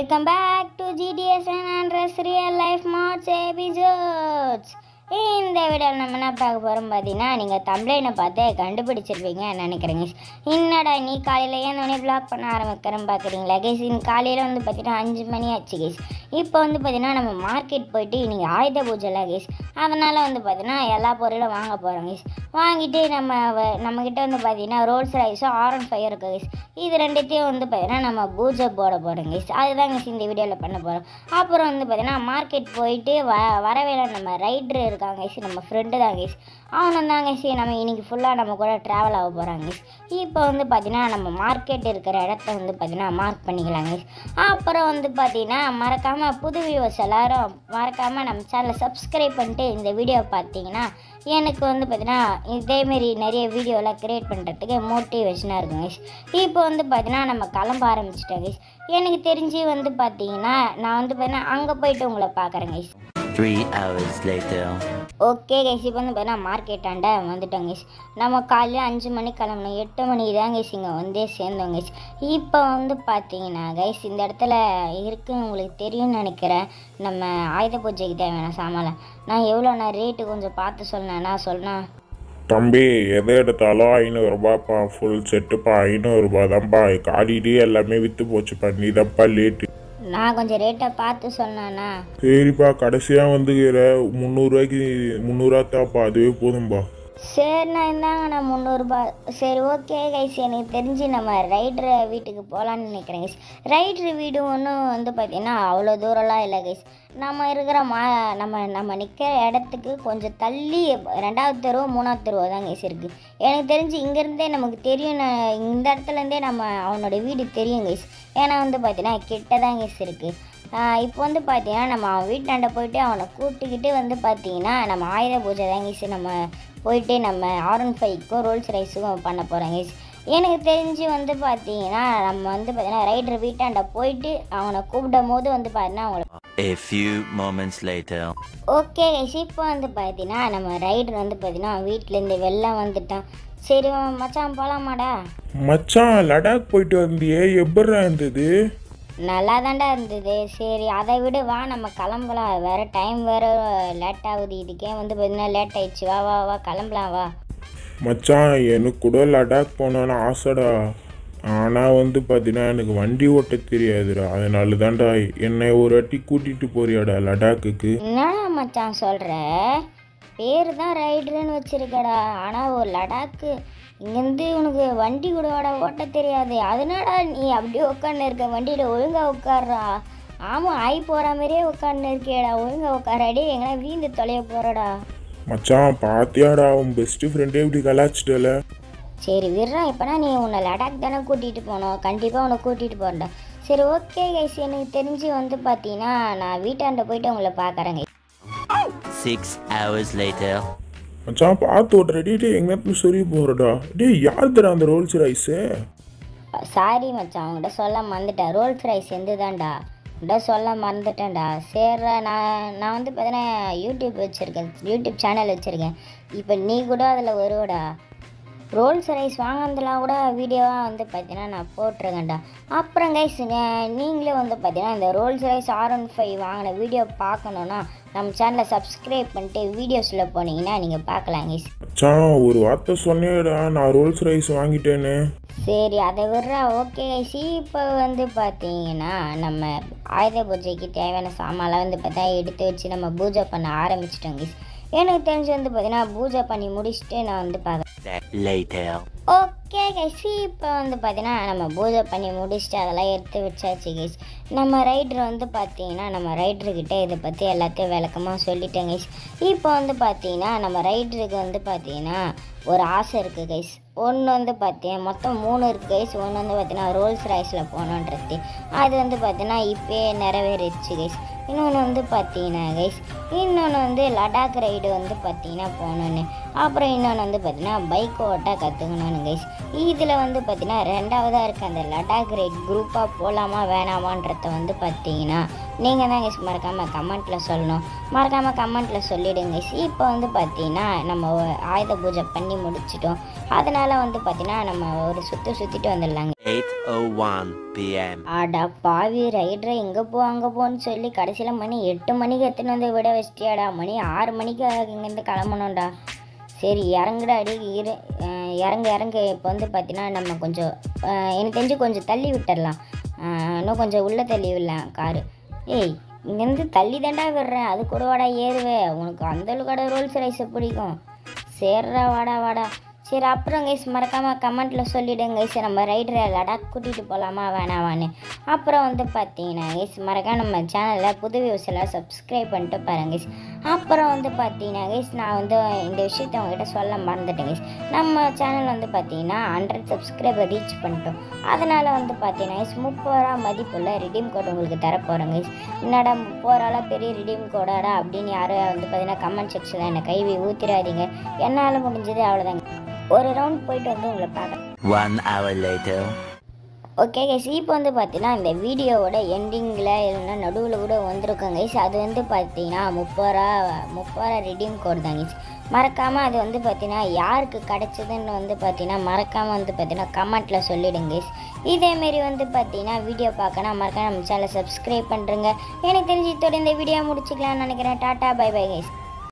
Welcome back to GTS and real life mods episodes இந்த வீடியோவில் நம்ம என்ன பார்க்க போகிறோம் பார்த்தீங்கன்னா நீங்கள் தம்ப்ளைனை பார்த்து கண்டுபிடிச்சிருப்பீங்கன்னு நினைக்கிறேங்க என்னடா நீ காலையில் ஏந்தோடனே ப்ளாக் பண்ண ஆரம்பிக்கிறேன் பார்க்குறீங்களா கேஸ் இந்த காலையில் வந்து பார்த்தீங்கன்னா அஞ்சு மணி ஆச்சு கேஸ் இப்போ வந்து பார்த்தீங்கன்னா நம்ம மார்க்கெட் போயிட்டு இன்றைக்கி ஆயுத பூஜைலாம் கேஸ் அதனால் வந்து பார்த்தீங்கன்னா எல்லா பொருளும் வாங்க போகிறோம் கேஸ் வாங்கிட்டு நம்ம வ- நம்மக்கிட்ட வந்து பார்த்தீங்கன்னா ரோல்ஸ் ரைஸும் ஆரன் ஃபயர் இருக்கு கேஸ் இது ரெண்டுத்தையும் வந்து பார்த்தீங்கன்னா நம்ம பூஜை போட போகிறோம் கேஸ் அதுதான் கேஸ் இந்த வீடியோவில் பண்ண போகிறோம் அப்புறம் வந்து பார்த்தீங்கன்னா மார்க்கெட் போயிட்டு வ வரவேல நம்ம ரைடர் இருக்காங்க கேஸ் நம்ம ஃப்ரெண்டு தான் கேஸ் அவனும் தான் கேஸ் நம்ம இன்னைக்கு ஃபுல்லாக நம்ம கூட ட்ராவல் ஆக போகிறாங்க கேஸ் இப்போ வந்து பார்த்தீங்கன்னா நம்ம மார்க்கெட் இருக்கிற இடத்த வந்து பார்த்தீங்கன்னா மார்க் பண்ணிக்கலாம் கேஸ் அப்புறம் வந்து பார்த்தீங்கன்னா மறக்காமல் புது வியூவர்ஸ் எல்லாரும் மறக்காமல் நம்ம சேனலை சப்ஸ்கிரைப் பண்ணிட்டு இந்த வீடியோ பார்த்தீங்கன்னா எனக்கு வந்து பார்த்தீங்கன்னா இதேமாரி நிறைய வீடியோலாம் க்ரியேட் பண்ணுறதுக்கு மோட்டிவேஷனாக இருக்கும் guys. இப்போ வந்து பார்த்தீங்கன்னா நம்ம கிளம்ப ஆரம்பிச்சிட்டோம் guys. எனக்கு தெரிஞ்சு வந்து பார்த்தீங்கன்னா நான் வந்து பார்த்தீங்கன்னா அங்கே போயிட்டு உங்களை பார்க்குறேன் guys. Three hours later. Okay guys இப்போ வந்து பார்த்தீங்கன்னா மார்க்கெட் ஆண்ட வந்துட்டோம் கைஸ் நம்ம காலையில் அஞ்சு மணிக்கு கிளம்பணும் எட்டு மணிக்கு தான் கைஸ் இங்கே வந்தே சேர்ந்தோம் கைஸ் இப்போ வந்து பார்த்தீங்கன்னா கைஸ் இந்த இடத்துல இருக்குன்னு உங்களுக்கு தெரியும்னு நினைக்கிறேன் நம்ம ஆயுத பூஜைக்கு தேவையான சாமான் நான் எவ்வளோ நான் ரேட்டு கொஞ்சம் பார்த்து சொன்னேன்னா சொன்னா தம்பி எதை எடுத்தாலும் ஐநூறுரூபாப்பா ஃபுல் செட்டுப்பா ஐநூறுரூபா தான்ப்பா காடிட்டு எல்லாமே விற்று போச்சுப்பா நீ தான்ப்பா லேட்டு நான் கொஞ்சம் ரேட்டை பார்த்து சொன்னேன்னா சரிப்பா கடைசியாக வந்துக்கிற முந்நூறுரூவாய்க்கு முந்நூறுரூவா தாப்பா அதுவே போதும்பா சரிண்ணா இந்தாங்க நான் முந்நூறுபா சரி ஓகே கைஸ் எனக்கு தெரிஞ்சு நம்ம ரைடர் வீட்டுக்கு போகலான்னு நினைக்கிறேன் கைஸ் ரைடர் வீடு ஒன்றும் வந்து பார்த்தீங்கன்னா அவ்வளோ தூரம்லாம் இல்லை கைஸ் நம்ம இருக்கிற மா நம்ம நம்ம நிற்கிற இடத்துக்கு கொஞ்சம் தள்ளி ரெண்டாவது தெருவோ மூணாவது தெருவோ தான் கைஸ் இருக்குது எனக்கு தெரிஞ்சு இங்கேருந்தே நமக்கு தெரியும் நான் இந்த இடத்துலேருந்தே நம்ம அவனோட வீடு தெரியும் கைஸ் ஏன்னா வந்து பார்த்தீங்கன்னா கிட்ட தான் கைஸ் இருக்குது ஆஹ் இப்போ வந்து பார்த்தீங்கன்னா நம்ம அவன் வீட்டாண்ட போயிட்டு அவனை கூப்பிட்டுக்கிட்டு வந்து பார்த்தீங்கன்னா நம்ம ஆயுத பூஜை தான் கேஸ் நம்ம போயிட்டு நம்ம ஆரன் ஃபைவ்க்கும் ரோல்ஸ் ரைஸுக்கும் பண்ண போகிறோம் கேஸ் எனக்கு தெரிஞ்சு வந்து பார்த்தீங்கன்னா நம்ம வந்து பார்த்தீங்கன்னா ரைடர் வீட்டாண்ட போயிட்டு அவனை கூப்பிடும் போது வந்து பார்த்தீங்கன்னா அவங்கள A few moments later. Okay guys இப்போ வந்து பார்த்தீங்கன்னா நம்ம ரைடர் வந்து பார்த்தீங்கன்னா வீட்டிலேருந்து வெளில வந்துட்டான் சரி மச்சான் போகலாமாடா மச்சான் லடாக் போயிட்டு வந்தியே எப்பட்றா இருந்தது நல்லா தாண்டா இருந்தது சரி அதை விட வா நம்ம கிளம்பலாம் வேற டைம் வேற லேட் ஆகுது இதுக்கே வந்து பார்த்தீங்கன்னா லேட் ஆயிடுச்சு வா வா வா கிளம்பலாம் வா மச்சான் எனக்கு கூட லடாக் போகணுன்னு ஆசைடா ஆனால் வந்து பார்த்தீங்கன்னா எனக்கு வண்டி ஓட்ட தெரியாதுடா அதனால தான்டா என்னை ஒரு வாட்டி கூட்டிகிட்டு போறியாடா லடாக்குக்கு என்னடா மச்சான் சொல்கிற பேர் தான் ரைடருன்னு வச்சிருக்கடா ஆனால் ஒரு லடாக்கு இங்கேருந்து உனக்கு வண்டி கூட வாடா ஓட்ட தெரியாது அதனாடா நீ அப்படியே உட்காந்து இருக்க வண்டியில் ஒழுங்காக உட்கார்றா ஆமாம் ஆய் போகிற மாதிரியே உட்காந்து இருக்கேடா ஒழுங்காக உட்காராடி எங்கன்னா வீந்து தொலைய போகிறடா மச்சான் பாத்தியாடா உன் பெஸ்ட் ஃப்ரெண்டே இப்படி கலாச்சிட்டல சரி விட்றா இப்போனா நீ உன்னை லடாக் தானே கூட்டிகிட்டு போனோம் கண்டிப்பாக உன்னை கூட்டிகிட்டு போகிறேன்டா சரி ஓகே கைஸ் எனக்கு தெரிஞ்சு வந்து பார்த்தீங்கன்னா நான் வீட்டாண்ட போயிட்டு உங்களை பார்க்குறேங்க Six hours later. மச்சான் பார்த்து ஓட்டுற டே டே எங்க சொல்லி போறடா டேய் யார் தரா அந்த ரோல்ஸ் ரைஸு சாரி மச்சான் அவங்ககிட்ட சொல்ல மறந்துட்டேன் ரோல்ஸ் ரைஸ் எந்து தான்டா உங்கள்கிட்ட சொல்ல மறந்துட்டேன்டா சரி நான் நான் வந்து பார்த்தீங்கன்னா யூடியூப் வச்சுருக்கேன் யூடியூப் சேனல் வச்சுருக்கேன் இப்போ நீ கூட அதில் வருவடா ரோல்ஸ் ரைஸ் வாங்கினதுலாம் கூட வீடியோவாக வந்து பார்த்தீங்கன்னா நான் போட்டிருக்கேன்டா அப்புறம் கைஸ் நீங்களே வந்து பார்த்தீங்கன்னா இந்த Rolls Royce R one five வாங்கின வீடியோ பார்க்கணுன்னா நம்ம சேனலை சப்ஸ்கிரைப் பண்ணிட்டு வீடியோஸில் போனீங்கன்னா நீங்கள் பார்க்கலாம் கைஸ் மச்சான் ஒரு வார்த்தை சொன்னேடா நான் ரோல்ஸ் ரைஸ் வாங்கிட்டேன்னு சரி அதை விட்றா ஓகே கைஸ் இப்போ வந்து பார்த்தீங்கன்னா நம்ம ஆயுத பூஜைக்கு தேவையான சாமான்லாம் வந்து பார்த்தா எடுத்து வச்சு நம்ம பூஜை பண்ண ஆரம்பிச்சிட்டோம் கைஸ் எனக்கு தெரிஞ்சு வந்து பார்த்தீங்கன்னா பூஜை பண்ணி முடிச்சுட்டு நான் வந்து பார்க்குறேன் Later. ஓகே கைஸ் இப்போ வந்து பார்த்தீங்கன்னா நம்ம பூஜை பண்ணி முடிச்சுட்டு அதெல்லாம் எடுத்து வச்சாச்சு கைஸ் நம்ம ரைடர் வந்து பார்த்தீங்கன்னா நம்ம ரைடர்கிட்ட இதை பற்றி எல்லாத்தையும் விளக்கமாக சொல்லிட்டேன் கைஸ் இப்போ வந்து பார்த்தீங்கன்னா நம்ம ரைடருக்கு வந்து பார்த்தீங்கன்னா ஒரு ஆசை இருக்குது கைஸ் ஒன்று வந்து பார்த்தீங்கன்னா மொத்தம் மூணு இருக்குது கைஸ் ஒன்று வந்து பார்த்தீங்கன்னா ரோல்ஸ் ரைஸில் போகணுன்றது அது வந்து பார்த்தீங்கன்னா இப்போயே நிறைவேறிடுச்சு கைஸ் இன்னொன்று வந்து பார்த்தீங்கன்னா கைஸ் இன்னொன்று வந்து லடாக் ரைடு வந்து பார்த்தீங்கன்னா போகணுன்னு அப்புறம் இன்னொன்று வந்து பார்த்தீங்கன்னா பைக் ஓட்ட கற்றுக்கணும்னு கைஸ் இதில் வந்து பார்த்தீங்கன்னா ரெண்டாவதாக இருக்க அந்த லடாக் ரைட் குரூப்பாக போகலாமா வேணாமான்றத வந்து பார்த்தீங்கன்னா நீங்கள் தான் கைஸ் மறக்காமல் கமெண்ட்டில் சொல்லணும் மறக்காமல் கமெண்ட்டில் சொல்லிவிடுங்க கைஸ் இப்போ வந்து பார்த்தீங்கன்னா நம்ம ஒ- ஆயுத பூஜை பண்ணி முடிச்சிட்டோம் அதனால் வந்து பார்த்தீங்கன்னா நம்ம ஒரு சுற்று சுற்றிட்டு வந்துடலாங்க 8:01 p.m. ஆடா பாவி ரைடரை எங்கே போ அங்கே போன்னு சொல்லி கடைசியில் மணி எட்டு மணிக்கு எடுத்துன்னு வந்து விட வச்சிட்டியாடா மணி ஆறு மணிக்கு இங்கேருந்து கிளம்பணும்டா சரி இறங்குடா அடி இரு அஹ் இறங்கு இறங்கு இப்போ வந்து பார்த்தீங்கன்னா நம்ம கொஞ்சம் அஹ் எனக்கு தெரிஞ்சு கொஞ்சம் தள்ளி விட்டுடலாம் அஹ் இன்னும் கொஞ்சம் உள்ளே தள்ளி விடலாம் காரு ஏய் இங்கேருந்து தள்ளி தாண்டா விடுறேன் அது கூட வாடா ஏறுவே உனக்கு அந்தளவுக்கு ரோல்ஸ் ரைஸை பிடிக்கும் சேர்றா வாடா வாடா சரி அப்புறம் கைஸ் மறக்காமல் கமெண்ட்டில் சொல்லிவிடுங்க கைஸ் நம்ம ரைடரை லடாக் கூட்டிகிட்டு போகலாமா வேணாவான்னு அப்புறம் வந்து பார்த்தீங்கன்னா கைஸ் மறக்காம நம்ம சேனலில் புது வியூஸ் எல்லாம் சப்ஸ்கிரைப் பண்ணிட்டு பாருங்க கைஸ் அப்புறம் வந்து பார்த்தீங்கன்னா கைஸ் நான் வந்து இந்த விஷயத்தை உங்ககிட்ட சொல்ல மறந்துட்டேன் கைஸ் நம்ம சேனல் வந்து பார்த்தீங்கன்னா ஹண்ட்ரட் சப்ஸ்கிரைபர் ரீச் பண்ணிட்டோம் அதனால் வந்து பார்த்தீங்கன்னா கைஸ் முப்பது ரூபா மதிப்புள்ள ரிடீம் கோட் உங்களுக்கு தரப்போகிறேன் கைஸ் என்னடா முப்பது ரூபாலாம் பெரிய ரிடீம் கோடாடா அப்படின்னு யாரும் வந்து பார்த்தீங்கன்னா கமெண்ட் செக்ஷனில் என்னை கைவி ஊற்றிடாதீங்க என்னால் முடிஞ்சது அவ்வளோதாங்க ஒரு ரவுண்ட் போயிட்டு வந்து உங்களை பார்க்குறேன் One hour later. Okay guys இப்போ வந்து பார்த்தீங்கன்னா இந்த வீடியோவோட எண்டிங்கில் இல்லைன்னா நடுவில் கூட வந்திருக்கும் கைஸ் அது வந்து பார்த்தீங்கன்னா முப்பது ரூபா முப்பது ரூபா ரிடீம் கோட் தான் கைஸ் மறக்காமல் அது வந்து பார்த்தீங்கன்னா யாருக்கு கிடைச்சதுன்னு வந்து பார்த்தீங்கன்னா மறக்காமல் வந்து பார்த்தீங்கன்னா கமெண்ட்டில் சொல்லிடுங்க கைஸ் இதேமாரி வந்து பார்த்தீங்கன்னா வீடியோ பார்க்கணும் மறக்காம நம்ம சேனலை சப்ஸ்கிரைப் பண்ணுறேங்க எனக்கு தெரிஞ்சு இதோட இந்த வீடியோ முடிச்சுக்கலாம்னு நினைக்கிறேன் டாட்டா பை பை கைஸ்